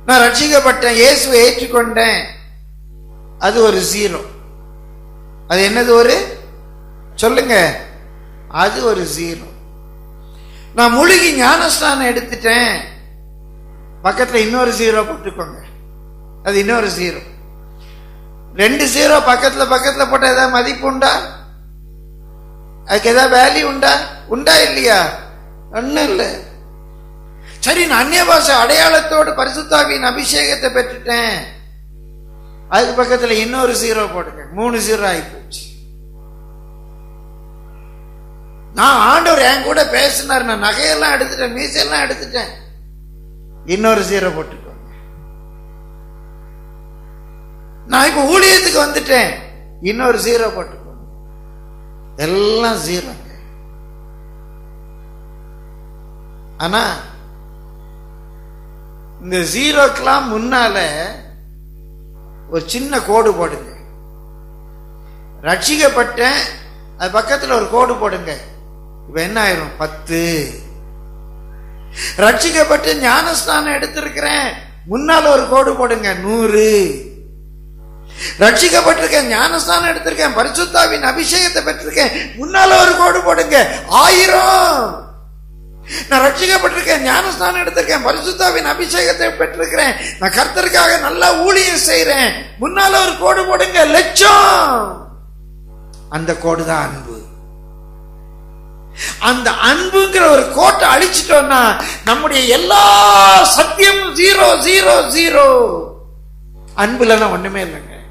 நான் ரட்சிக்கப்பட்டேன் இயேசுவை ஏற்றுக்கொண்டேன் அது ஒரு ஜீரோ அது என்னது ஒரு சொல்லுங்க அது ஒரு ஜீரோ நான் முழுகி ஞானஸ்தானம் எடுத்துட்டேன் பக்கத்துல இன்னொரு ஜீரோ போட்டுக்கோங்க அது இன்னொரு ஜீரோ ரெண்டு ஜீரோ பக்கத்துல பக்கத்துல போட்ட ஏதாவது மதிப்பு உண்டா அதுக்கு ஏதாவது வேல்யூ உண்டா உண்டா இல்லையா ஒன்றும் இல்லை சரி நான் அந்நிய பாஷை அடையாளத்தோடு பரிசுத்தாவின் அபிஷேகத்தை பெற்றுட்டேன் அதுக்கு பக்கத்துல இன்னொரு ஜீரோ போடுங்க மூணு ஜீரோ ஆகி போச்சு நான் ஆண்டவர் என் கூட பேசினார் நான் நகையெல்லாம் எடுத்துட்டேன் மீசையெல்லாம் எடுத்துட்டேன் இன்னொரு ஜீரோ போட்டுக்கோங்க நான் இப்ப ஊழியத்துக்கு வந்துட்டேன் இன்னொரு ஜீரோ போட்டுக்கோங்க எல்லாம் ஜீரோங்க ஆனா இந்த ஜீரோக்கெல்லாம் முன்னால ஒரு சின்ன கோடு போடுங்க ரட்சிக்கப்பட்டேன் அது பக்கத்துல ஒரு கோடு போடுங்க இப்ப என்ன ஆயிரும் பத்து ரட்சிக்கப்பட்டு ஞானஸ்தானம் எடுத்திருக்கிறேன் முன்னால ஒரு கோடு போடுங்க நூறு ரட்சிக்கப்பட்டிருக்கேன் ஞானஸ்தானம் எடுத்திருக்கேன் பரிசுத்தாவின் அபிஷேகத்தை பெற்றிருக்கேன் முன்னால ஒரு கோடு போடுங்க ஆயிரம் நான் ரட்சிக்கப்பட்டிருக்கேன் ஞானஸ்தானம் எடுத்திருக்கேன் பரிசுத்தாவின் அபிஷேகத்தை பெற்றிருக்கிறேன் நான் கர்த்தருக்காக நல்லா ஊழியம் செய்யறேன் முன்னால ஒரு கோடு போடுங்க லட்சம் அந்த கோடு தான் அன்பு அந்த அன்புங்கிற ஒரு கோட்டை அழிச்சிட்டோம்னா நம்முடைய எல்லா சத்தியமும் ஜீரோ ஜீரோ ஜீரோ அன்புலன்னா ஒண்ணுமே இல்லைங்க